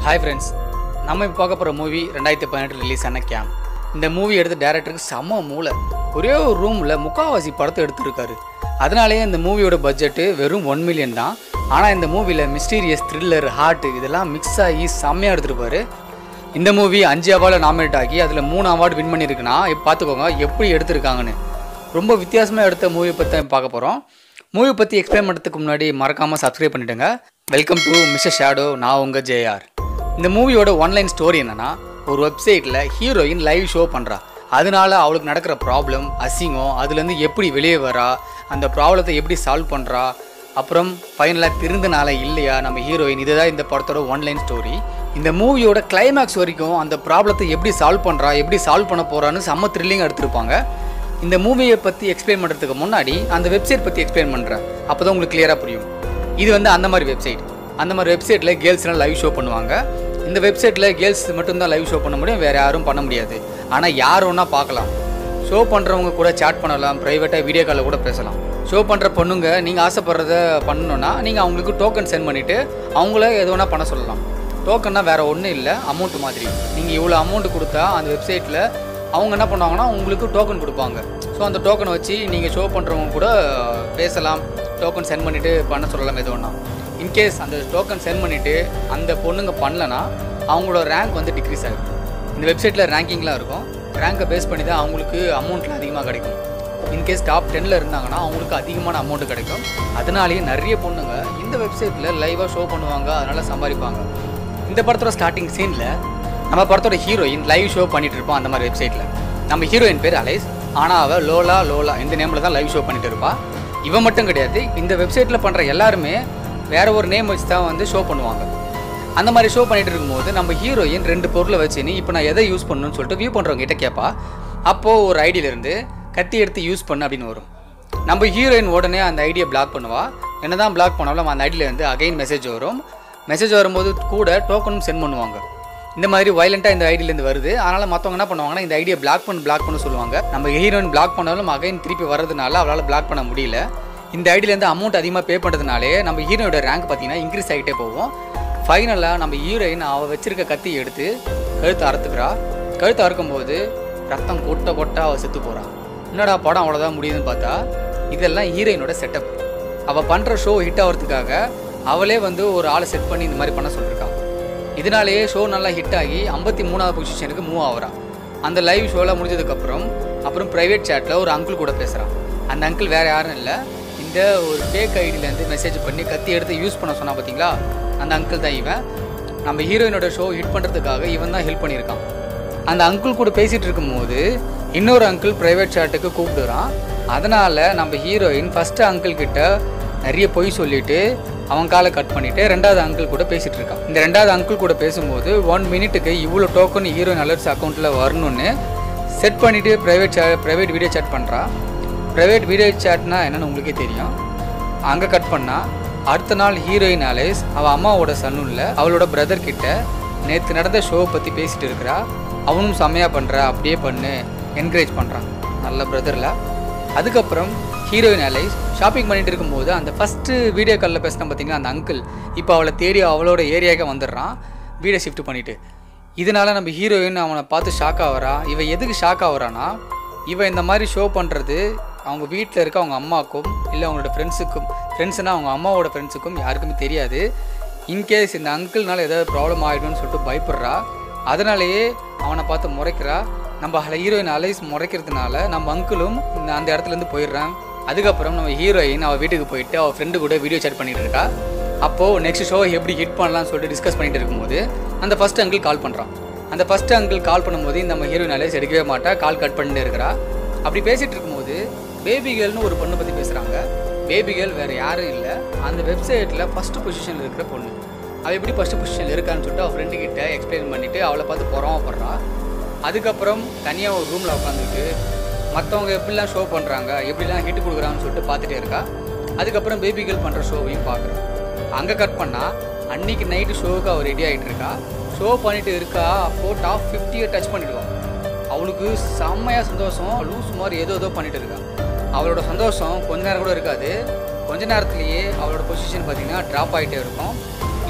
hi friends நம்ம இப்போ பார்க்க போகிற மூவி ரெண்டாயிரத்தி பதினெட்டு ரிலீஸ் ஆன கேம் இந்த மூவி எடுத்த டேரக்டருக்கு செம்ம மூளை ஒரே ஒரு ரூமில் முக்காவாசி படத்தை எடுத்திருக்காரு அதனாலேயே இந்த மூவியோட பட்ஜெட்டு வெறும் ஒன் மில்லியன் தான் ஆனால் இந்த மூவியில் மிஸ்டீரியஸ் த்ரில்லர் ஹார்ட் இதெல்லாம் மிக்ஸ் ஆகி செம்மையாக எடுத்திருப்பாரு இந்த மூவி அஞ்சு அவார்டில் நாமினேட் ஆகி அதில் மூணு அவார்டு வின் பண்ணியிருக்குன்னா இப்போ பார்த்துக்கோங்க எப்படி எடுத்திருக்காங்கன்னு ரொம்ப வித்தியாசமாக எடுத்த மூவி பற்றி பார்க்க போகிறோம் மூவி பற்றி எக்ஸ்பிளைன் பண்ணுறதுக்கு முன்னாடி மறக்காமல் சப்ஸ்கிரைப் பண்ணிவிடுங்க வெல்கம் டு மிஸ்டர் ஷேடோ நான் உங்கள் ஜேஆர் இந்த மூவியோட ஒன்லைன் ஸ்டோரி என்னன்னா ஒரு வெப்சைட்டில் ஹீரோயின் லைவ் ஷோ பண்ணுறா அதனால அவளுக்கு நடக்கிற ப்ராப்ளம் அசிங்கம் அதுலேருந்து எப்படி வெளியே வரா அந்த ப்ராப்ளத்தை எப்படி சால்வ் பண்ணுறா அப்புறம் ஃபைனலாக திருந்தனால இல்லையா நம்ம ஹீரோயின் இதுதான் இந்த படத்தோட ஒன்லைன் ஸ்டோரி இந்த மூவியோட கிளைமேக்ஸ் வரைக்கும் அந்த ப்ராப்ளத்தை எப்படி சால்வ் பண்ணுறா எப்படி சால்வ் பண்ண போகிறான்னு செம்ம த்ரில்லிங் எடுத்திருப்பாங்க இந்த மூவியை பற்றி எக்ஸ்பிளைன் பண்ணுறதுக்கு முன்னாடி அந்த வெப்சைட் பற்றி எக்ஸ்பிளைன் பண்ணுறேன் அப்போ தான் உங்களுக்கு கிளியராக புரியும் இது வந்து அந்த மாதிரி வெப்சைட் அந்த மாதிரி வெப்சைட்டில் கேர்ள்ஸ்லாம் லைவ் ஷோ பண்ணுவாங்க இந்த வெப்சைட்டில் கேர்ள்ஸ் மட்டும்தான் லைவ் ஷோ பண்ண முடியும் வேறு யாரும் பண்ண முடியாது ஆனால் யார் ஒன்றா பார்க்கலாம் ஷோ பண்ணுறவங்க கூட சேட் பண்ணலாம் ப்ரைவேட்டாக வீடியோ காலில் கூட பேசலாம் ஷோ பண்ணுற பொண்ணுங்க நீங்கள் ஆசைப்படுறத பண்ணணுன்னா நீங்கள் அவங்களுக்கு டோக்கன் சென்ட் பண்ணிவிட்டு அவங்கள எது வேணால் பண்ண சொல்லலாம் டோக்கன்னா வேறு ஒன்றும் இல்லை அமௌண்ட் மாதிரி நீங்கள் இவ்வளோ அமௌண்ட் கொடுத்தா அந்த வெப்சைட்டில் அவங்க என்ன பண்ணுவாங்கன்னா உங்களுக்கு டோக்கன் கொடுப்பாங்க ஸோ அந்த டோக்கனை வச்சு நீங்கள் ஷோ பண்ணுறவங்க கூட பேசலாம் டோக்கன் சென்ட் பண்ணிவிட்டு பண்ண சொல்லலாம் எது ஒன்றா இன்கேஸ் அந்த டோக்கன் சென்ட் பண்ணிவிட்டு அந்த பொண்ணுங்க பண்ணலனா அவங்களோட ரேங்க் வந்து டிக்ரீஸ் ஆகும் இந்த வெப்சைட்டில் ரேங்கிங்லாம் இருக்கும் ரேங்கை பேஸ் பண்ணி தான் அவங்களுக்கு அமௌண்ட்லாம் அதிகமாக கிடைக்கும் இன்கேஸ் டாப் டென்னில் இருந்தாங்கன்னா அவங்களுக்கு அதிகமான அமௌண்ட் கிடைக்கும் அதனாலேயே நிறைய பொண்ணுங்க இந்த வெப்சைட்டில் லைவாக ஷோ பண்ணுவாங்க அதனால் சம்பாதிப்பாங்க இந்த படத்தோட ஸ்டார்டிங் சீனில் நம்ம படத்தோட ஹீரோயின் லைவ் ஷோ பண்ணிட்டு இருப்போம் அந்த மாதிரி வெப்சைட்டில் நம்ம ஹீரோயின் பேர் அலைஸ் ஆனால் அவள் லோலா லோலா இந்த நேமில் தான் லைவ் ஷோ பண்ணிட்டு இருப்பா இவன் மட்டும் கிடையாது இந்த வெப்சைட்டில் பண்ணுற எல்லாருமே வேற ஒரு நேம் வச்சு தான் வந்து ஷோ பண்ணுவாங்க அந்த மாதிரி ஷோ பண்ணிட்டு இருக்கும்போது நம்ம ஹீரோயின் ரெண்டு பொருளை வச்சுன்னு இப்போ நான் எதை யூஸ் பண்ணணும்னு சொல்லிட்டு வியூ பண்ணுறவங்க கிட்ட கேட்பா அப்போது ஒரு ஐடியிலேருந்து கத்தி எடுத்து யூஸ் பண்ணு அப்படின்னு வரும் நம்ம ஹீரோயின் உடனே அந்த ஐடியை பிளாக் பண்ணுவா என்ன தான் பிளாக் பண்ணாலும் அந்த ஐடியிலேருந்து அகைன் மெசேஜ் வரும் மெசேஜ் வரும்போது கூட டோக்கனும் சென்ட் பண்ணுவாங்க இந்த மாதிரி வயலண்ட்டாக இந்த ஐடியிலேருந்து வருது அதனால் மற்றவங்க என்ன பண்ணுவாங்கன்னா இந்த ஐடியை பிளாக் பண்ணு பிளாக் பண்ண சொல்லுவாங்க நம்ம ஹீரோயின் பிளாக் பண்ணாலும் அகைன் திருப்பி வர்றதுனால அவளால் பிளாக் பண்ண முடியல இந்த ஐடியிலேருந்து அமௌண்ட் அதிகமாக பே பண்ணுறதுனாலே நம்ம ஹீரோயோட ரேங்க் பார்த்தீங்கன்னா இன்க்ரீஸ் ஆகிட்டே போகும் ஃபைனலாக நம்ம ஹீரோயின் அவள் வச்சிருக்க கத்தி எடுத்து கழுத்தை அறுத்துக்கிறா கழுத்தை அறுக்கும்போது ரத்தம் கொட்ட கொட்ட அவள் செத்து போகிறான் என்னடா படம் அவ்வளோதான் முடியுதுன்னு பார்த்தா இதெல்லாம் ஹீரோயினோட செட்டப் அவள் பண்ணுற ஷோ ஹிட் ஆகிறதுக்காக அவளே வந்து ஒரு ஆளை செட் பண்ணி இந்த மாதிரி பண்ண சொல்லியிருக்கா இதனாலேயே ஷோ நல்லா ஹிட் ஆகி ஐம்பத்தி மூணாவது பொசிஷனுக்கு மூவ் ஆகுறான் அந்த லைவ் ஷோலாம் முடிஞ்சதுக்கப்புறம் அப்புறம் ப்ரைவேட் சேட்டில் ஒரு அங்கிள் கூட பேசுகிறான் அந்த அங்கிள் வேறு யாரும் இல்லை இந்த ஒரு ஃபேக் ஐடியிலேருந்து மெசேஜ் பண்ணி கத்தி எடுத்து யூஸ் பண்ண சொன்னா பார்த்தீங்களா அந்த அங்கிள் தான் இவன் நம்ம ஹீரோயினோட ஷோ ஹிட் பண்ணுறதுக்காக இவன் தான் ஹெல்ப் பண்ணியிருக்கான் அந்த அங்கிள் கூட பேசிகிட்டு இருக்கும்போது இன்னொரு அங்கிள் ப்ரைவேட் சேட்டுக்கு கூப்பிடுறான் அதனால் நம்ம ஹீரோயின் ஃபஸ்ட்டு அங்கிள் கிட்ட நிறைய பொய் சொல்லிட்டு அவன் காலை கட் பண்ணிட்டு ரெண்டாவது அங்கிள் கூட பேசிட்டு இருக்கான் இந்த ரெண்டாவது அங்கிள் கூட பேசும்போது ஒன் மினிட்டுக்கு இவ்வளோ டோக்கன் ஹீரோயின் அலர்ட்ஸ் அக்கௌண்ட்டில் வரணும்னு செட் பண்ணிவிட்டு ப்ரைவேட் சே ப்ரைவேட் வீடியோ சேட் பண்ணுறா ப்ரைவேட் வீடியோ சேட்னா என்னன்னு உங்களுக்கே தெரியும் அங்கே கட் பண்ணால் அடுத்த நாள் ஹீரோயின் அலைஸ் அவள் அம்மாவோட சன்னுல அவளோட பிரதர் கிட்ட நேற்று நடந்த ஷோவை பற்றி பேசிட்டு இருக்கிறா அவனும் செம்மையாக பண்ணுறா அப்படியே பண்ணு என்கரேஜ் பண்ணுறான் நல்ல பிரதரில் அதுக்கப்புறம் ஹீரோயின் அலைஸ் ஷாப்பிங் பண்ணிட்டு இருக்கும்போது அந்த ஃபஸ்ட்டு வீடியோ காலில் பேசினா பார்த்தீங்கன்னா அந்த அங்கிள் இப்போ அவளை தேடி அவளோட ஏரியாவுக்கு வந்துடுறான் வீடை ஷிஃப்ட் பண்ணிவிட்டு இதனால நம்ம ஹீரோயின் அவனை பார்த்து ஷாக் ஆகிறா இவன் எதுக்கு ஷாக் ஆகுறான்னா இவன் இந்த மாதிரி ஷோ பண்ணுறது அவங்க வீட்டில் இருக்க அவங்க அம்மாவுக்கும் இல்லை அவங்களோட ஃப்ரெண்ட்ஸுக்கும் ஃப்ரெண்ட்ஸ்னால் அவங்க அம்மாவோட ஃப்ரெண்ட்ஸுக்கும் யாருக்குமே தெரியாது இன்கேஸ் இந்த அங்கிள்னால ஏதாவது ப்ராப்ளம் ஆகிடும்னு சொல்லிட்டு பயப்படுறா அதனாலேயே அவனை பார்த்து முறைக்கிறா நம்ம ஹீரோயின் அலைஸ் முறைக்கிறதுனால நம்ம அங்கிளும் இந்த அந்த இடத்துலேருந்து போயிடுறான் அதுக்கப்புறம் நம்ம ஹீரோயின் அவள் வீட்டுக்கு போயிட்டு அவள் ஃப்ரெண்டு கூட வீடியோ சேட் பண்ணிட்டு இருக்கா அப்போது நெக்ஸ்ட் ஷோ எப்படி ஹிட் பண்ணலாம்னு சொல்லிட்டு டிஸ்கஸ் பண்ணிட்டு இருக்கும்போது அந்த ஃபஸ்ட் அங்கிள் கால் பண்ணுறான் அந்த ஃபஸ்ட் அங்கிள் கால் பண்ணும்போது நம்ம ஹீரோயின் அலைஸ் எடுக்கவே மாட்டா கால் கட் பண்ணிட்டு இருக்கிறா அப்படி பேசிகிட்டு இருக்கும்போது பேபி கேர்ள்னு ஒரு பொண்ணை பற்றி பேசுகிறாங்க பேபி கேர்ள் வேறு யாரும் இல்லை அந்த வெப்சைட்டில் ஃபஸ்ட்டு பொசிஷனில் இருக்கிற பொண்ணு அவள் எப்படி ஃபஸ்ட்டு பொசிஷனில் இருக்கான்னு சொல்லிட்டு அவள் ஃப்ரெண்டு கிட்ட எக்ஸ்பிளைன் பண்ணிவிட்டு அவளை பார்த்து பொறாமப்படுறா அதுக்கப்புறம் தனியாக ஒரு ரூமில் உட்காந்துட்டு மற்றவங்க எப்படிலாம் ஷோ பண்ணுறாங்க எப்படிலாம் ஹிட் கொடுக்குறாங்கன்னு சொல்லிட்டு பார்த்துட்டே இருக்கா அதுக்கப்புறம் பேபி கேர்ள் பண்ணுற ஷோவையும் பார்க்குறேன் அங்கே கட் பண்ணால் அன்னைக்கு நைட்டு ஷோவுக்கு அவள் ரெடி ஆகிட்டு இருக்கா ஷோ பண்ணிட்டு இருக்கா அப்போது டாப் ஃபிஃப்டியை டச் பண்ணிடுவான் அவளுக்கு செம்மையாக சந்தோஷம் லூஸ் மாதிரி ஏதோ ஏதோ பண்ணிட்டு இருக்கா அவளோட சந்தோஷம் கொஞ்ச நேரம் கூட இருக்காது கொஞ்ச நேரத்துலேயே அவளோட பொசிஷன் பார்த்தீங்கன்னா ட்ராப் ஆகிட்டே இருக்கும்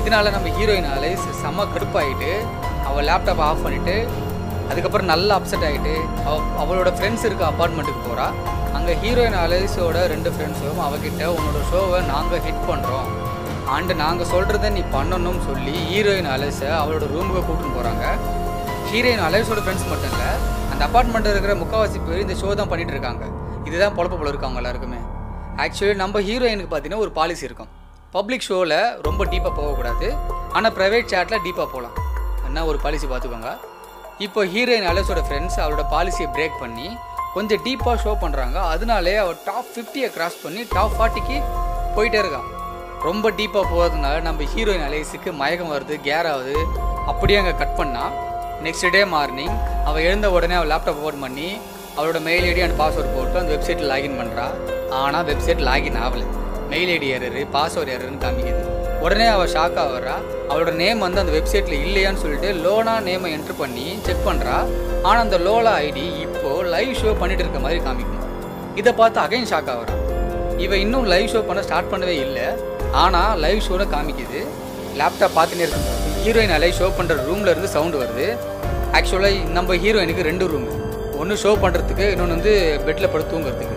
இதனால நம்ம ஹீரோயின் அலைஸ் செம்ம கடுப்பாயிட்டு அவள் லேப்டாப் ஆஃப் பண்ணிட்டு அதுக்கப்புறம் நல்லா அப்செட் ஆகிட்டு அவ அவளோட ஃப்ரெண்ட்ஸ் இருக்க அப்பார்ட்மெண்ட்டுக்கு போகிறா அங்கே ஹீரோயின் அலைஸோட ரெண்டு ஃப்ரெண்ட்ஸும் அவகிட்ட உன்னோட ஷோவை நாங்கள் ஹிட் பண்ணுறோம் அண்டு நாங்கள் சொல்கிறத நீ பண்ணணும்னு சொல்லி ஹீரோயின் அலைஸை அவளோட ரூமுக்கு கூட்டின்னு போகிறாங்க ஹீரோயின் அலைஸோட ஃப்ரெண்ட்ஸ் மட்டும் இல்லை அந்த அப்பார்ட்மெண்ட்டில் இருக்கிற முக்கால்வாசி பேர் இந்த ஷோ தான் பண்ணிட்டு இருக்காங்க இதுதான் பொழப்பு போல இருக்காங்க எல்லாருக்குமே ஆக்சுவலி நம்ம ஹீரோயினுக்கு பார்த்தீங்கன்னா ஒரு பாலிசி இருக்கும் பப்ளிக் ஷோவில் ரொம்ப டீப்பாக போகக்கூடாது ஆனால் ப்ரைவேட் சேட்டில் டீப்பாக போகலாம் என்ன ஒரு பாலிசி பார்த்துக்கோங்க இப்போ ஹீரோயின் அலஸோட ஃப்ரெண்ட்ஸ் அவளோட பாலிசியை பிரேக் பண்ணி கொஞ்சம் டீப்பாக ஷோ பண்ணுறாங்க அதனாலே அவள் டாப் ஃபிஃப்டியை கிராஸ் பண்ணி டாப் ஃபார்ட்டிக்கு போயிட்டே இருக்கான் ரொம்ப டீப்பாக போகிறதுனால நம்ம ஹீரோயின் அலைஸுக்கு மயக்கம் வருது கேர் ஆகுது அப்படியே அங்கே கட் பண்ணா நெக்ஸ்ட் டே மார்னிங் அவள் எழுந்த உடனே அவள் லேப்டாப் ஓப்பன் பண்ணி அவளோட மெயில் ஐடி அண்ட் பாஸ்வேர்ட் போட்டு அந்த வெப்சைட்டில் லாகின் பண்ணுறா ஆனால் வெப்சைட் லாகின் ஆகலை மெயில் ஐடி எரரு பாஸ்வேர்டு எரர்னு காமிக்குது உடனே அவள் ஷாக் ஆகிறா அவளோட நேம் வந்து அந்த வெப்சைட்டில் இல்லையான்னு சொல்லிட்டு லோனா நேமை என்ட்ரு பண்ணி செக் பண்ணுறா ஆனால் அந்த லோலா ஐடி இப்போது லைவ் ஷோ பண்ணிட்டு இருக்க மாதிரி காமிக்கும் இதை பார்த்து அகைன் ஷாக் ஆகிறா இவ இன்னும் லைவ் ஷோ பண்ண ஸ்டார்ட் பண்ணவே இல்லை ஆனால் லைவ் ஷோன்னு காமிக்குது லேப்டாப் பார்த்துனே இருக்கும் ஹீரோயின் லைவ் ஷோ பண்ணுற ரூமில் இருந்து சவுண்டு வருது ஆக்சுவலாக நம்ம ஹீரோயினுக்கு ரெண்டு ரூமு ஒன்று ஷோ பண்ணுறதுக்கு இன்னொன்று வந்து பெட்டில் படுத்து தூங்குறதுக்கு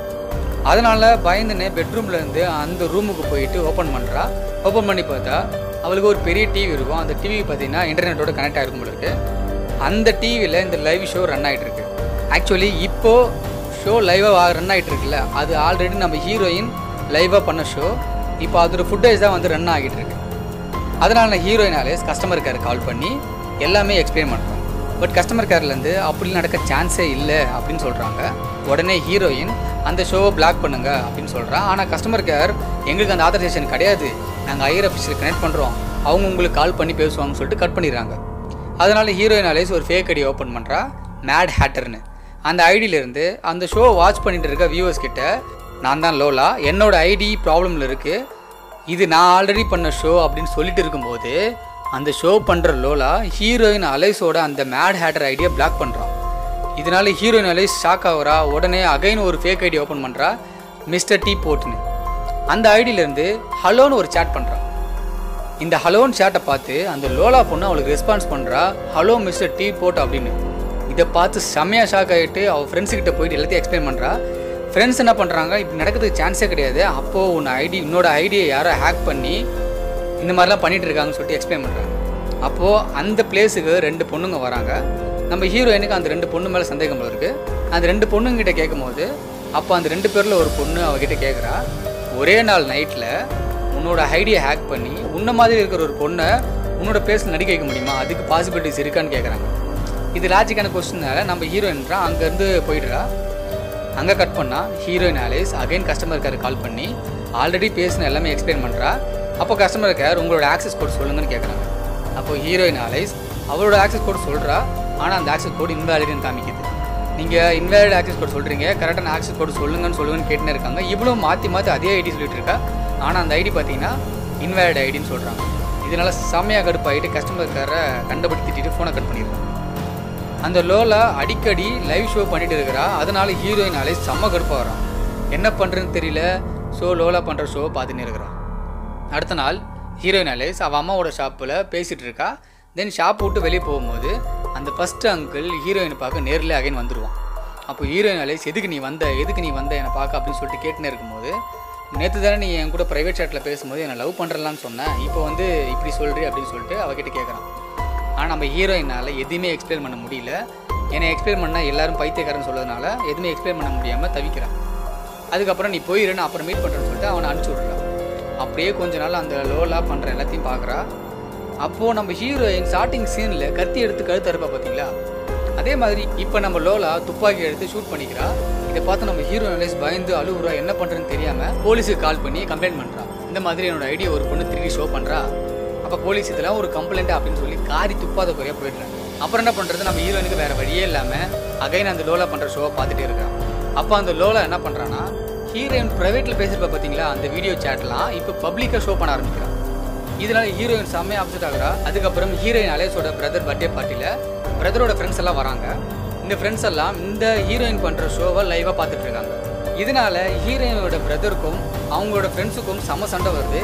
அதனால் பயந்துனே பெட்ரூமில் இருந்து அந்த ரூமுக்கு போயிட்டு ஓப்பன் பண்ணுறா ஓப்பன் பண்ணி பார்த்தா அவளுக்கு ஒரு பெரிய டிவி இருக்கும் அந்த டிவி பார்த்தீங்கன்னா இன்டர்நெட்டோட கனெக்ட் ஆகிருக்கும் போல இருக்கு அந்த டிவியில் இந்த லைவ் ஷோ ரன் ஆகிட்டு இருக்கு ஆக்சுவலி இப்போது ஷோ லைவாக ரன் ஆகிட்டு இருக்குல்ல அது ஆல்ரெடி நம்ம ஹீரோயின் லைவாக பண்ண ஷோ இப்போ அதோட ஃபுட்டேஜ் தான் வந்து ரன் ஆகிட்டு இருக்கு அதனால் நான் ஹீரோயினாலே கஸ்டமர் கேர் கால் பண்ணி எல்லாமே எக்ஸ்பிளைன் பண்ணுறோம் பட் கஸ்டமர் கேர்லேருந்து அப்படி நடக்க சான்ஸே இல்லை அப்படின்னு சொல்கிறாங்க உடனே ஹீரோயின் அந்த ஷோவை பிளாக் பண்ணுங்க அப்படின்னு சொல்கிறா ஆனால் கஸ்டமர் கேர் எங்களுக்கு அந்த ஆதரைசேஷன் கிடையாது நாங்கள் ஐஆர் ஆஃபீஸில் கனெக்ட் பண்ணுறோம் அவங்க உங்களுக்கு கால் பண்ணி பேசுவாங்கன்னு சொல்லிட்டு கட் பண்ணிடுறாங்க அதனால் ஹீரோயின் அலைஸ் ஒரு ஃபேக் ஐடி ஓப்பன் பண்ணுறா மேட் ஹேட்டர்னு அந்த ஐடியிலேருந்து அந்த ஷோ வாட்ச் பண்ணிட்டு இருக்க வியூவர்ஸ் கிட்ட நான் தான் லோலா என்னோட ஐடி ப்ராப்ளமில் இருக்குது இது நான் ஆல்ரெடி பண்ண ஷோ அப்படின்னு சொல்லிட்டு இருக்கும்போது அந்த ஷோ பண்ணுற லோலா ஹீரோயின் அலைஸோட அந்த மேட் ஹேட்டர் ஐடியை பிளாக் பண்ணுறான் இதனால ஹீரோயின் அலைஸ் ஷாக் ஆகுறா உடனே அகைன் ஒரு ஃபேக் ஐடி ஓப்பன் பண்ணுறா மிஸ்டர் டீ போட்டுன்னு அந்த ஐடியிலேருந்து ஹலோன்னு ஒரு சேட் பண்ணுறான் இந்த ஹலோன்னு சேட்டை பார்த்து அந்த லோலா பொண்ணு அவளுக்கு ரெஸ்பான்ஸ் பண்ணுறா ஹலோ மிஸ்டர் டீ போட் அப்படின்னு இதை பார்த்து செம்மையாக ஷாக் ஆகிட்டு அவள் ஃப்ரெண்ட்ஸ் கிட்ட போயிட்டு எல்லாத்தையும் எக்ஸ்பிளைன் பண்ணுறா ஃப்ரெண்ட்ஸ் என்ன பண்ணுறாங்க இப்படி நடக்கிறதுக்கு சான்ஸே கிடையாது அப்போது உன் ஐடி உன்னோட ஐடியை யாரோ ஹேக் பண்ணி இந்த மாதிரிலாம் பண்ணிட்டு இருக்காங்கன்னு சொல்லிட்டு எக்ஸ்பிளைன் பண்ணுறாங்க அப்போது அந்த பிளேஸுக்கு ரெண்டு பொண்ணுங்க வராங்க நம்ம ஹீரோயினுக்கு அந்த ரெண்டு பொண்ணு மேலே சந்தேகம் போல இருக்கு அந்த ரெண்டு பொண்ணுங்கிட்ட கேட்கும்போது அப்போ அந்த ரெண்டு பேரில் ஒரு பொண்ணு அவகிட்ட கேட்குறா ஒரே நாள் நைட்டில் உன்னோட ஐடியை ஹேக் பண்ணி உன்ன மாதிரி இருக்கிற ஒரு பொண்ணை உன்னோட பிளேஸில் நடிக்க வைக்க முடியுமா அதுக்கு பாசிபிலிட்டிஸ் இருக்கான்னு கேட்குறாங்க இது லாஜிக்கான கொஸ்டினால நம்ம ஹீரோயின்றா அங்கேருந்து போயிடுறா அங்கே கட் பண்ணால் heroine Alice again customer care call பண்ணி ஆல்ரெடி பேசின எல்லாமே எக்ஸ்பிளைன் பண்ணுறா அப்போ கஸ்டமர் கேர் உங்களோட ஆக்சஸ் கோட் சொல்லுங்கன்னு கேட்குறாங்க அப்போ ஹீரோயின் ஆலிஸ் அவளோட ஆக்சஸ் கோட் சொல்கிறா ஆனால் அந்த ஆக்சஸ் கோட் இன்வேலிட்னு காமிக்குது நீங்கள் இன்வேலிட் ஆக்சஸ் கோட் சொல்கிறீங்க கரெக்டான ஆக்சஸ் கோட் சொல்லுங்கன்னு சொல்லுங்கன்னு கேட்டுனே இருக்காங்க இவ்வளோ மாற்றி மாற்றி அதே ஐடி சொல்லிட்டு இருக்கா ஆனால் அந்த ஐடி பார்த்தீங்கன்னா இன்வேலிட் ஐடின்னு சொல்கிறாங்க இதனால செம்மையாக கடுப்பாயிட்டு கஸ்டமர் கேரை கண்டுபிடி திட்டிட்டு ஃபோனை கட் பண்ணிடுறாங்க அந்த லோலா அடிக்கடி லைவ் ஷோ பண்ணிட்டு இருக்கிறா அதனால ஹீரோயினாலே செம்ம கடுப்பாக வரான் என்ன பண்ணுறதுன்னு தெரியல ஸோ லோலா பண்ணுற ஷோ பார்த்துன்னு இருக்கிறான் அடுத்த நாள் ஹீரோயின் அலேஸ் அவள் அம்மாவோட ஷாப்பில் பேசிகிட்டு இருக்கா தென் ஷாப் விட்டு வெளியே போகும்போது அந்த ஃபஸ்ட்டு அங்கிள் ஹீரோயினை பார்க்க நேரில் அகைன் வந்துடுவான் அப்போ ஹீரோயின் அலேஸ் எதுக்கு நீ வந்த எதுக்கு நீ வந்த என்னை பார்க்க அப்படின்னு சொல்லிட்டு கேட்டுனே இருக்கும்போது நேற்று தானே நீ என் கூட ப்ரைவேட் சேட்டில் பேசும்போது என்னை லவ் பண்ணுறலான்னு சொன்னேன் இப்போ வந்து இப்படி சொல்கிறி அப்படின்னு சொல்லிட்டு அவகிட்ட கேட்குறான் ஆனால் நம்ம ஹீரோயினால் எதுவுமே எக்ஸ்பிளைன் பண்ண முடியல என்னை எக்ஸ்பிளைன் பண்ணால் எல்லாரும் பைத்தியக்காரன்னு சொல்றதுனால எதுவுமே எக்ஸ்பிளைன் பண்ண முடியாமல் தவிக்கிறான் அதுக்கப்புறம் நீ போயிரு நான் அப்புறம் மீட் பண்ணுறேன்னு சொல்லிட்டு அவனை அனுப்பிச்சி விட்றான் அப்படியே கொஞ்ச நாள் அந்த லோலா பண்ணுற எல்லாத்தையும் பார்க்குறா அப்போது நம்ம ஹீரோயின் ஸ்டார்டிங் சீனில் கத்தி எடுத்து கழுத்து அறுப்பா பார்த்தீங்களா அதே மாதிரி இப்போ நம்ம லோலா துப்பாக்கி எடுத்து ஷூட் பண்ணிக்கிறா இதை பார்த்து நம்ம ஹீரோயின் பயந்து அழுகுறா என்ன பண்ணுறதுன்னு தெரியாமல் போலீஸுக்கு கால் பண்ணி கம்ப்ளைண்ட் பண்ணுறா இந்த மாதிரி என்னோட ஐடியா ஒரு பொண்ணு திருடி ஷோ பண்ணுறா அப்போ போலீஸ் இதெல்லாம் ஒரு கம்ப்ளைண்ட் அப்படின்னு சொல்லி காரி துப்பாத குறையாக போயிடுறாங்க அப்புறம் என்ன பண்ணுறது நம்ம ஹீரோயினுக்கு வேறு வழியே இல்லாமல் அகைன் அந்த லோலா பண்ணுற ஷோவை பார்த்துட்டே இருக்கான் அப்போ அந்த லோலா என்ன பண்ணுறான்னா ஹீரோயின் ப்ரைவேட்டில் பேசியிருப்பா பார்த்தீங்களா அந்த வீடியோ சேட்லாம் இப்போ பப்ளிக்காக ஷோ பண்ண ஆரம்பிக்கிறான் இதனால ஹீரோயின் செம்மையாக அப்செட் ஆகுறா அதுக்கப்புறம் ஹீரோயின் அலேஸோட பிரதர் பர்த்டே பார்ட்டியில் பிரதரோட ஃப்ரெண்ட்ஸ் எல்லாம் வராங்க இந்த ஃப்ரெண்ட்ஸ் எல்லாம் இந்த ஹீரோயின் பண்ணுற ஷோவை லைவாக பார்த்துட்டு இருக்காங்க இதனால ஹீரோயினோட பிரதருக்கும் அவங்களோட ஃப்ரெண்ட்ஸுக்கும் செம சண்டை வருது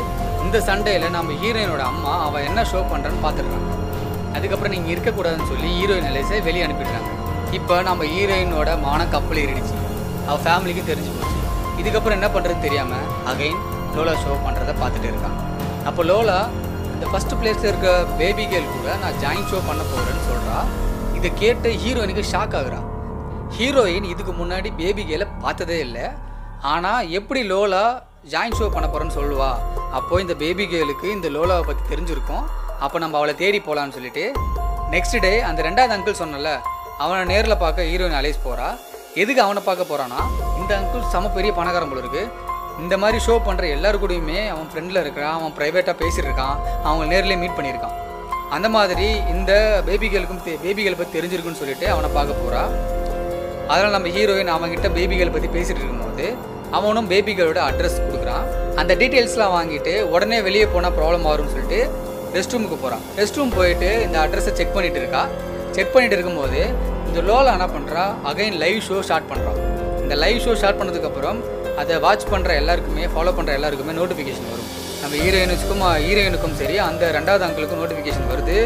இந்த சண்டையில் நம்ம ஹீரோயினோட அம்மா அவள் என்ன ஷோ பண்ணுறான்னு பார்த்துருக்காங்க அதுக்கப்புறம் நீங்கள் இருக்கக்கூடாதுன்னு சொல்லி ஹீரோயின் அலைஸை வெளியே அனுப்பிடுறாங்க இப்போ நம்ம ஹீரோயினோட மான கப்பல் ஏறிடுச்சு அவள் ஃபேமிலிக்கும் தெரிஞ்சு போச்சு இதுக்கப்புறம் என்ன பண்ணுறதுன்னு தெரியாமல் அகைன் லோலா ஷோ பண்ணுறத பார்த்துட்டு இருக்கான் அப்போ லோலா இந்த ஃபர்ஸ்ட் பிளேஸில் இருக்க பேபி கேர்ள் கூட நான் ஜாயின் ஷோ பண்ண போகிறேன்னு சொல்கிறா இதை கேட்டு ஹீரோயினுக்கு ஷாக் ஆகுறா ஹீரோயின் இதுக்கு முன்னாடி பேபி கேலை பார்த்ததே இல்லை ஆனால் எப்படி லோலா ஜாயின் ஷோ பண்ண போகிறேன்னு சொல்லுவா அப்போ இந்த பேபி கேர்ளுக்கு இந்த லோலாவை பற்றி தெரிஞ்சிருக்கும் அப்போ நம்ம அவளை தேடி போகலான்னு சொல்லிட்டு நெக்ஸ்ட் டே அந்த ரெண்டாவது அங்கிள் சொன்னல அவனை நேரில் பார்க்க ஹீரோயின் அலைஸ் போகிறா எதுக்கு அவனை பார்க்க போகிறான்னா இந்த அங்கிள் செம பெரிய பணக்காரன் போல இருக்கு இந்த மாதிரி ஷோ பண்ணுற எல்லாரு கூடயுமே அவன் ஃப்ரெண்டில் இருக்கிறான் அவன் ப்ரைவேட்டாக பேசிட்டு இருக்கான் அவங்க நேர்லேயே மீட் பண்ணியிருக்கான் அந்த மாதிரி இந்த பேபி கேர்ளுக்கும் பேபி கேர்ள் பற்றி தெரிஞ்சிருக்குன்னு சொல்லிட்டு அவனை பார்க்க போகிறா அதனால் நம்ம ஹீரோயின் அவன்கிட்ட பேபிகள் பற்றி பேசிகிட்டு இருக்கும்போது அவனும் பேபிகளோட அட்ரஸ் கொடுக்குறான் அந்த டீட்டெயில்ஸ்லாம் வாங்கிட்டு உடனே வெளியே போனால் ப்ராப்ளம் ஆகும்னு சொல்லிட்டு ரெஸ்ட் ரூமுக்கு போகிறான் ரெஸ்ட் ரூம் போயிட்டு இந்த அட்ரஸை செக் பண்ணிட்டு இருக்கா செக் பண்ணிட்டு இருக்கும்போது இந்த லோலா என்ன பண்ணுறா அகைன் லைவ் ஷோ ஸ்டார்ட் பண்ணுறான் இந்த லைவ் ஷோ ஸ்டார்ட் பண்ணதுக்கப்புறம் அதை வாட்ச் பண்ணுற எல்லாருக்குமே ஃபாலோ பண்ணுற எல்லாருக்குமே நோட்டிஃபிகேஷன் வரும் நம்ம ஹீரோயினுக்கும் ஹீரோயினுக்கும் சரி அந்த ரெண்டாவது அங்கிளுக்கும் நோட்டிஃபிகேஷன் வருது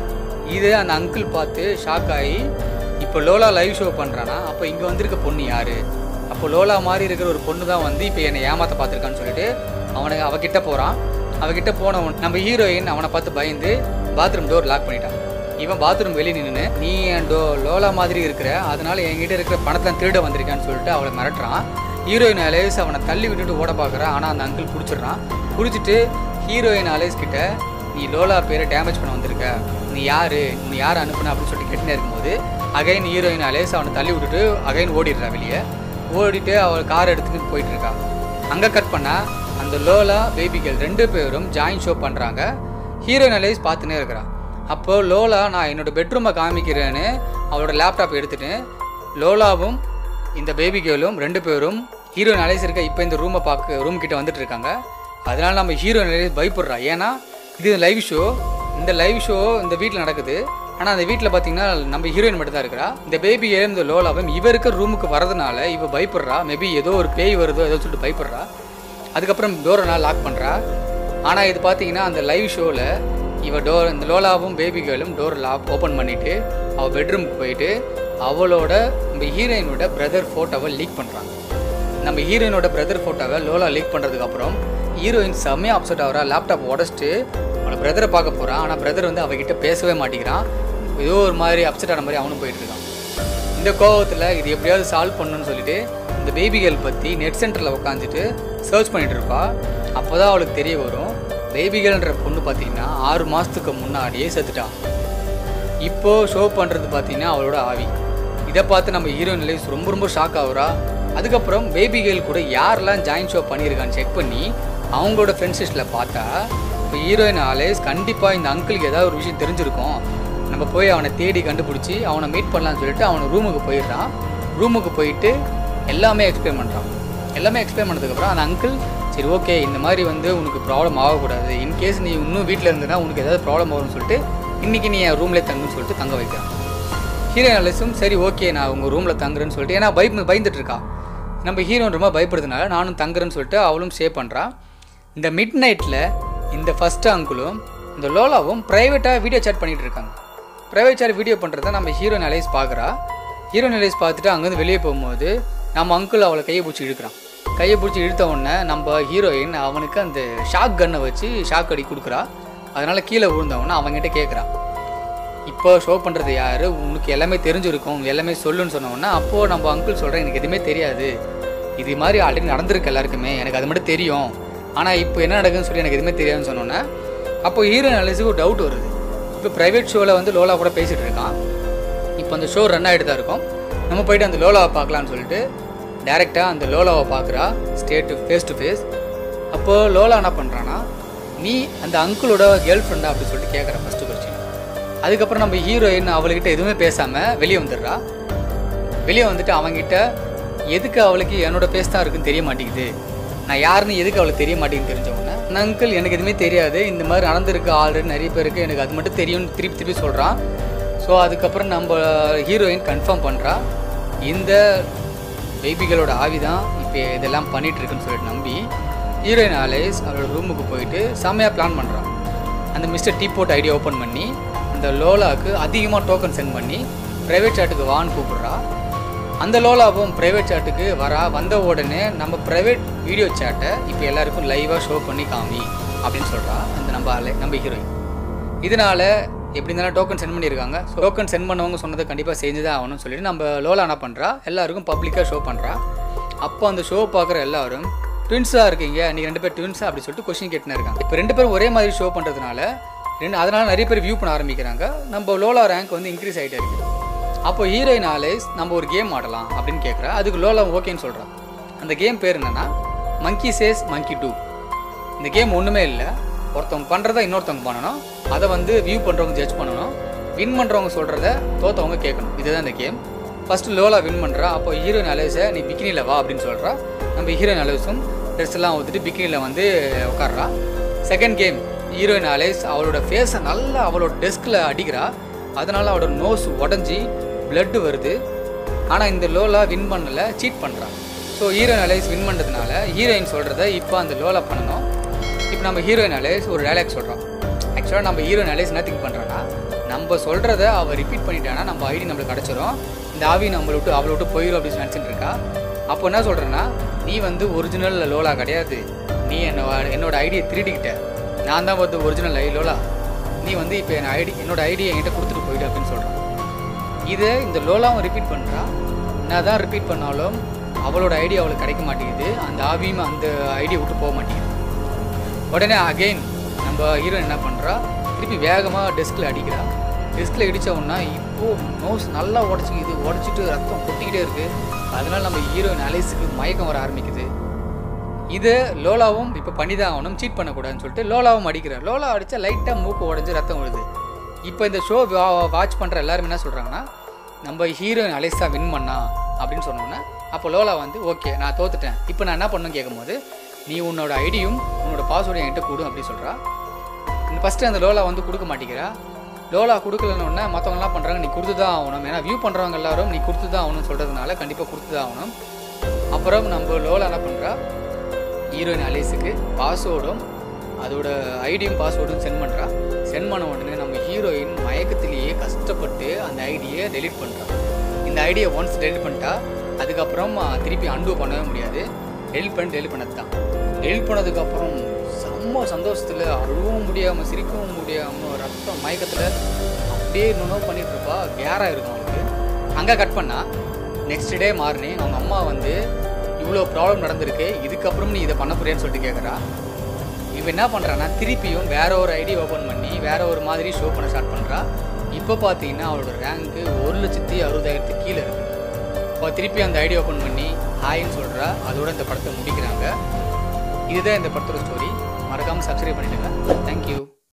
இது அந்த அங்கிள் பார்த்து ஷாக் ஆகி இப்போ லோலா லைவ் ஷோ பண்ணுறானா அப்போ இங்கே வந்திருக்க பொண்ணு யாரு அப்போ லோலா மாதிரி இருக்கிற ஒரு பொண்ணு தான் வந்து இப்போ என்னை ஏமாத்த பார்த்துருக்கான்னு சொல்லிட்டு அவனுக்கு அவகிட்ட போகிறான் அவகிட்ட போனவன் நம்ம ஹீரோயின் அவனை பார்த்து பயந்து பாத்ரூம் டோர் லாக் பண்ணிட்டான் இவன் பாத்ரூம் வெளியே நின்று நீ என் டோ லோலா மாதிரி இருக்கிற அதனால என்கிட்ட இருக்கிற பணத்தை திருட வந்திருக்கான்னு சொல்லிட்டு அவளை மிரட்டுறான் ஹீரோயின் அலேஸ் அவனை தள்ளி விட்டுட்டு ஓட பார்க்குறான் ஆனால் அந்த அங்கிள் பிடிச்சிடுறான் பிடிச்சிட்டு ஹீரோயின் அலேஸ் கிட்ட நீ லோலா பேரை டேமேஜ் பண்ண வந்திருக்க நீ யாரு நீ யார் அனுப்புன அப்படின்னு சொல்லிட்டு கேட்டுனே இருக்கும்போது அகைன் ஹீரோயின் அலேஸ் அவனை தள்ளி விட்டுட்டு அகைன் ஓடிடுறா வெளியே ஓடிட்டு அவள் கார் எடுத்துட்டு போயிட்டு இருக்கா அங்கே கட் பண்ணா அந்த லோலா பேபி கேர்ள் ரெண்டு பேரும் ஜாயின் ஷோ பண்ணுறாங்க ஹீரோயின் அலேஸ் பார்த்துனே இருக்கிறா அப்போ லோலா நான் என்னோட பெட்ரூமை காமிக்கிறேன்னு அவளோட லேப்டாப் எடுத்துட்டு லோலாவும் இந்த பேபி கேர்ளும் ரெண்டு பேரும் ஹீரோயின் அலேஸ் இருக்க இப்போ இந்த ரூமை பார்க்க ரூம் கிட்ட வந்துட்டு இருக்காங்க அதனால நம்ம ஹீரோயின் அலேஸ் பயப்படுறா ஏன்னா இது லைவ் ஷோ இந்த லைவ் ஷோ இந்த வீட்டில் நடக்குது ஆனால் அந்த வீட்டில் பார்த்தீங்கன்னா நம்ம ஹீரோயின் மட்டும் தான் இருக்கிறா இந்த பேபி இந்த லோலாவும் இவ இருக்க ரூமுக்கு வரதுனால இவ பயப்படுறா மேபி ஏதோ ஒரு பேய் வருதோ ஏதோ சொல்லிட்டு பயப்படுறா அதுக்கப்புறம் டோரை நான் லாக் பண்ணுறா ஆனால் இது பார்த்தீங்கன்னா அந்த லைவ் ஷோவில் இவ டோர் இந்த லோலாவும் பேபி கேர்ளும் டோர் லாக் ஓப்பன் பண்ணிவிட்டு அவள் பெட்ரூமுக்கு போயிட்டு அவளோட நம்ம ஹீரோயினோட பிரதர் ஃபோட்டோவை லீக் பண்ணுறாங்க நம்ம ஹீரோயினோட பிரதர் ஃபோட்டோவை லோலா லீக் பண்ணுறதுக்கப்புறம் ஹீரோயின் செம்மையாக அப்செட் ஆகிறா லேப்டாப் உடச்சிட்டு அவளை பிரதரை பார்க்க போகிறான் ஆனால் பிரதர் வந்து அவகிட்ட பேசவே மாட்டேங்கிறான் ஏதோ ஒரு மாதிரி அப்செட் ஆன மாதிரி அவனும் போயிட்டு இருக்கான் இந்த கோவத்தில் இது எப்படியாவது சால்வ் பண்ணணும்னு சொல்லிட்டு இந்த பேபி கேர்ள் பற்றி நெட் சென்டரில் உட்காந்துட்டு சர்ச் பண்ணிட்டு இருப்பா அப்போ தான் அவளுக்கு தெரிய வரும் பேபி கேர்ள்ன்ற பொண்ணு பார்த்தீங்கன்னா ஆறு மாதத்துக்கு முன்னாடியே செத்துட்டான் இப்போ ஷோ பண்ணுறது பார்த்தீங்கன்னா அவளோட ஆவி இதை பார்த்து நம்ம ஹீரோயின் லைஃப் ரொம்ப ரொம்ப ஷாக் ஆகுறா அதுக்கப்புறம் பேபி கேர்ள் கூட யாரெல்லாம் ஜாயின் ஷோ பண்ணியிருக்கான்னு செக் பண்ணி அவங்களோட ஃப்ரெண்ட்ஸ் லிஸ்ட்டில் பார்த்தா இப்போ ஹீரோயின் ஆலேஸ் கண்டிப்பாக இந்த அங்கிளுக்கு ஏதாவது ஒரு விஷயம் தெரிஞ்சிருக்கும் நம்ம போய் அவனை தேடி கண்டுபிடிச்சி அவனை மீட் பண்ணலாம்னு சொல்லிட்டு அவனை ரூமுக்கு போயிடுறான் ரூமுக்கு போயிட்டு எல்லாமே எக்ஸ்பிளைன் பண்ணுறான் எல்லாமே எக்ஸ்பிளைன் பண்ணதுக்கப்புறம் அந்த அங்கிள் சரி ஓகே இந்த மாதிரி வந்து உனக்கு ப்ராப்ளம் ஆகக்கூடாது இன்கேஸ் நீ இன்னும் வீட்டில் இருந்தனா உனக்கு ஏதாவது ப்ராப்ளம் வரும்னு சொல்லிட்டு இன்றைக்கி நீ என் ரூம்லேயே தங்குன்னு சொல்லிட்டு தங்க வைக்கிறான் ஹீரோயின் அலிஸும் சரி ஓகே நான் உங்கள் ரூமில் தங்குறேன்னு சொல்லிட்டு ஏன்னா பய பயந்துட்டு இருக்கா நம்ம ஹீரோயின் ரொம்ப பயப்படுறதுனால நானும் தங்குறேன்னு சொல்லிட்டு அவளும் ஸ்டே பண்ணுறா இந்த மிட் நைட்டில் இந்த ஃபஸ்ட் அங்குளும் இந்த லோலாவும் ப்ரைவேட்டாக வீடியோ சேட் பண்ணிகிட்டு இருக்காங்க ப்ரைவேட் சேட் வீடியோ பண்ணுறத நம்ம ஹீரோயின் அலைஸ் பார்க்குறா ஹீரோயின் அலைஸ் பார்த்துட்டு அங்கேருந்து வெளியே போகும்போது நம்ம அங்கிள் அவளை கையை பிடிச்சி இழுக்கிறான் கையை பிடிச்சி இழுத்த உடனே நம்ம ஹீரோயின் அவனுக்கு அந்த ஷாக் கன்னை வச்சு ஷாக் அடி கொடுக்குறா அதனால் கீழே விழுந்தவொடனே அவங்ககிட்ட கேட்குறான் இப்போ ஷோ பண்ணுறது யார் உனக்கு எல்லாமே தெரிஞ்சிருக்கும் எல்லாமே சொல்லுன்னு சொன்னோன்னா அப்போது நம்ம அங்கிள் சொல்கிறேன் எனக்கு எதுவுமே தெரியாது இது மாதிரி ஆல்ரெடி நடந்திருக்கு எல்லாருக்குமே எனக்கு அது மட்டும் தெரியும் ஆனால் இப்போ என்ன நடக்குதுன்னு சொல்லி எனக்கு எதுவுமே தெரியாதுன்னு சொன்னோன்னே அப்போ ஹீரோயின் அலிஸுக்கு ஒரு டவுட் வருது இப்போ ப்ரைவேட் ஷோவில் வந்து லோலா கூட பேசிகிட்டு இருக்கான் இப்போ அந்த ஷோ ரன் ஆகிட்டு தான் இருக்கும் நம்ம போயிட்டு அந்த லோலாவை பார்க்கலான்னு சொல்லிட்டு டேரெக்டாக அந்த லோலாவை பார்க்குறா straight to face to face அப்போது லோலா என்ன பண்ணுறான்னா நீ அந்த அங்கிளோட கேர்ள் ஃப்ரெண்டா அப்படின்னு சொல்லிட்டு கேட்குற ஃபஸ்ட்டு கொஸ்டின் அதுக்கப்புறம் நம்ம ஹீரோயின் அவளுக்கிட்ட எதுவுமே பேசாமல் வெளியே வந்துடுறா வெளியே வந்துட்டு அவங்கிட்ட எதுக்கு அவளுக்கு என்னோட பேஸ் தான் இருக்குன்னு தெரிய மாட்டேங்குது நான் யாருன்னு எதுக்கு அவளுக்கு தெரிய மாட்டேங்குன்னு தெரிஞ்சவொன்னே "நான் அங்கிள் எனக்கு எதுவுமே தெரியாது இந்த மாதிரி நடந்திருக்கு ஆல்ரெடி நிறைய பேருக்கு எனக்கு அது மட்டும் தெரியும்னு திருப்பி திருப்பி சொல்கிறான் ஸோ அதுக்கப்புறம் நம்ம ஹீரோயின் கன்ஃபார்ம் பண்ணுறா இந்த பேபிகளோட ஆவி தான் இப்போ இதெல்லாம் பண்ணிட்டு இருக்குன்னு சொல்லிட்டு நம்பி ஹீரோயின் ஆலேஸ் அவளோட ரூமுக்கு போயிட்டு செம்மையாக பிளான் பண்ணுறான் அந்த மிஸ்டர் டீ போட் ஐடியா ஓப்பன் பண்ணி அந்த லோலாவுக்கு அதிகமாக டோக்கன் சென்ட் பண்ணி ப்ரைவேட் சாட்டுக்கு வான்னு கூப்பிடுறா அந்த லோலாவும் ப்ரைவேட் சாட்டுக்கு வரா வந்த உடனே நம்ம ப்ரைவேட் வீடியோ சேட்டை இப்போ எல்லாருக்கும் லைவாக ஷோ பண்ணி காமி அப்படின்னு சொல்கிறா அந்த நம்ம ஆளு நம்ம ஹீரோயின் இதனால எப்படி இருந்தாலும் டோக்கன் சென்ட் பண்ணியிருக்காங்க டோக்கன் சென்ட் பண்ணவங்க சொன்னதை கண்டிப்பாக செஞ்சு தான் ஆகணும்னு சொல்லிட்டு நம்ம லோலா என்ன பண்ணுறா எல்லாருக்கும் பப்ளிக்காக ஷோ பண்ணுறா அப்போ அந்த ஷோ பார்க்குற எல்லாரும் ட்வின்ஸாக இருக்கீங்க நீங்கள் ரெண்டு பேர் ட்வின்ஸா அப்படி சொல்லிட்டு கொஸ்டின் கேட்டுன்னு இருக்காங்க இப்போ ரெண்டு பேரும் ஒரே மாதிரி ஷோ பண்ணுறதுனால ரெண்டு அதனால் நிறைய பேர் வியூ பண்ண ஆரம்பிக்கிறாங்க நம்ம லோலா ரேங்க் வந்து இன்க்ரீஸ் ஆகிட்டே இருக்குது அப்போ ஹீரோயின் ஆலேஸ் நம்ம ஒரு கேம் ஆடலாம் அப்படின்னு கேட்குறா அதுக்கு லோலா ஓகேன்னு சொல்கிறா அந்த கேம் பேர் என்னன்னா மங்கி சேஸ் மங்கி டூ இந்த கேம் ஒன்றுமே இல்லை ஒருத்தவங்க பண்ணுறத இன்னொருத்தவங்க பண்ணணும் அதை வந்து வியூ பண்ணுறவங்க ஜட்ஜ் பண்ணணும் வின் பண்ணுறவங்க சொல்கிறத தோத்தவங்க கேட்கணும் இதுதான் இந்த கேம் ஃபஸ்ட்டு லோலா வின் பண்ணுறா அப்போ ஹீரோயின் அலேஸை நீ பிக்கினியில் வா அப்படின்னு சொல்கிறா நம்ம ஹீரோயின் அலேஸும் ட்ரெஸ் எல்லாம் ஊற்றிட்டு பிக்கினியில் வந்து உட்கார்றா செகண்ட் கேம் ஹீரோயின் அலேஸ் அவளோட ஃபேஸை நல்லா அவளோட டெஸ்கில் அடிக்கிறா அதனால அவளோட நோஸ் உடஞ்சி blood வருது ஆனால் இந்த லோலா வின் பண்ணல சீட் பண்ணுறா ஸோ ஹீரோயின் அலைஸ் வின் பண்ணுறதுனால ஹீரோயின் சொல்கிறத இப்போ அந்த லோலா பண்ணணும் இப்போ நம்ம ஹீரோயின் அலைஸ் ஒரு டைலாக் சொல்கிறோம் ஆக்சுவலாக நம்ம ஹீரோயின் அலைஸ் என்ன திங்க் பண்ணுறோன்னா நம்ம சொல்கிறத அவள் ரிப்பீட் பண்ணிட்டானா நம்ம ஐடி நம்மளுக்கு கிடச்சிரும் இந்த ஆவி நம்மளை விட்டு அவளை விட்டு போயிடும் அப்படின்னு நினச்சிட்டு இருக்கா அப்போ என்ன சொல்கிறேன்னா நீ வந்து ஒரிஜினல் லோலா கிடையாது நீ என்னோட என்னோட ஐடியை திருடிக்கிட்ட நான் தான் வந்து ஒரிஜினல் ஐ லோலா நீ வந்து இப்போ என் ஐடி என்னோட ஐடியை என்கிட்ட கொடுத்துட்டு போயிடு அப்படின்னு சொல்கிறான் இதை இந்த லோலாவும் ரிப்பீட் பண்ணுறா நான் தான் ரிப்பீட் பண்ணாலும் அவளோட ஐடியா அவளுக்கு கிடைக்க மாட்டேங்குது அந்த ஆவியும் அந்த ஐடியா விட்டு போக மாட்டேங்குது உடனே அகைன் நம்ம ஹீரோயின் என்ன பண்ணுறா திருப்பி வேகமாக டெஸ்கில் அடிக்கிறா டெஸ்கில் இடித்தோம்னா இப்போது நோஸ் நல்லா உடச்சிக்குது உடச்சிட்டு ரத்தம் கொட்டிக்கிட்டே இருக்குது அதனால நம்ம ஹீரோயின் அலைஸுக்கு மயக்கம் வர ஆரம்பிக்குது இது லோலாவும் இப்போ பண்ணி தான் ஆகணும் சீட் பண்ணக்கூடாதுன்னு சொல்லிட்டு லோலாவும் அடிக்கிறார் லோலா அடித்தா லைட்டாக மூக்கு உடஞ்சி ரத்தம் விழுது இப்போ இந்த ஷோ வாட்ச் பண்ணுற எல்லாரும் என்ன சொல்கிறாங்கன்னா நம்ம ஹீரோயின் அலைஸா வின் பண்ணா அப்படின்னு சொன்னோன்னே அப்போ லோலா வந்து ஓகே நான் தோத்துட்டேன் இப்போ நான் என்ன பண்ணணும் கேட்கும்போது நீ உன்னோட ஐடியும் உன்னோட பாஸ்வேர்டும் என்கிட்ட கொடு அப்படி சொல்கிறா ஃபஸ்ட்டு அந்த லோலா வந்து கொடுக்க மாட்டேங்கிறா லோலா கொடுக்கலன்னு மற்றவங்கலாம் பண்ணுறாங்க நீ கொடுத்து தான் ஆகணும் ஏன்னா வியூ பண்ணுறவங்க எல்லாரும் நீ கொடுத்து தான் ஆகணும்னு சொல்கிறதுனால கண்டிப்பாக கொடுத்து தான் ஆகணும் அப்புறம் நம்ம லோலா என்ன பண்ணுறா ஹீரோயின் அலேஸுக்கு பாஸ்வேர்டும் அதோட ஐடியும் பாஸ்வேர்டும் சென்ட் பண்ணுறா சென்ட் பண்ண உடனே நம்ம ஹீரோயின் மயக்கத்திலேயே கஷ்டப்பட்டு அந்த ஐடியை டெலீட் பண்ணுறா இந்த ஐடியை ஒன்ஸ் டெலிட் பண்ணிட்டா அதுக்கப்புறம் அஹ், திருப்பி அன்டூ பண்ணவே முடியாது டெலிட் பண்ணி டெலிட் பண்ணது தான் டெலிட் பண்ணதுக்கப்புறம் செம்ம சந்தோஷத்தில் அழுவும் முடியாமல் சிரிக்கவும் முடியாமல் ரத்தம் மயக்கத்தில் அப்படியே இன்னொன்று பண்ணிட்டு இருப்பா கேராக இருக்கும் அவளுக்கு அங்கே கட் பண்ணா நெக்ஸ்ட் டே மார்னிங் அவங்க அம்மா வந்து இவ்வளோ ப்ராப்ளம் நடந்திருக்கு இதுக்கப்புறம் நீ இதை பண்ண போறியான்னு சொல்லிட்டு கேட்குறா இவன் என்ன பண்ணுறான்னா திருப்பியும் வேற ஒரு ஐடி ஓப்பன் பண்ணி வேற ஒரு மாதிரி ஷோ பண்ண ஸ்டார்ட் பண்ணுறா இப்போ பார்த்தீங்கன்னா அவளோட ரேங்க்கு ஒரு லட்சத்தி அறுபதாயிரத்துக்கு கீழே இருக்குது இப்போ திருப்பி அந்த ஐடி ஓப்பன் பண்ணி ஹாய்ன்னு சொல்கிறா அதோட இந்த படத்தை முடிக்கிறாங்க இதுதான் இந்த படத்தோட ஸ்டோரி மறக்காமல் சப்ஸ்கிரைப் பண்ணிடுங்க தேங்க்யூ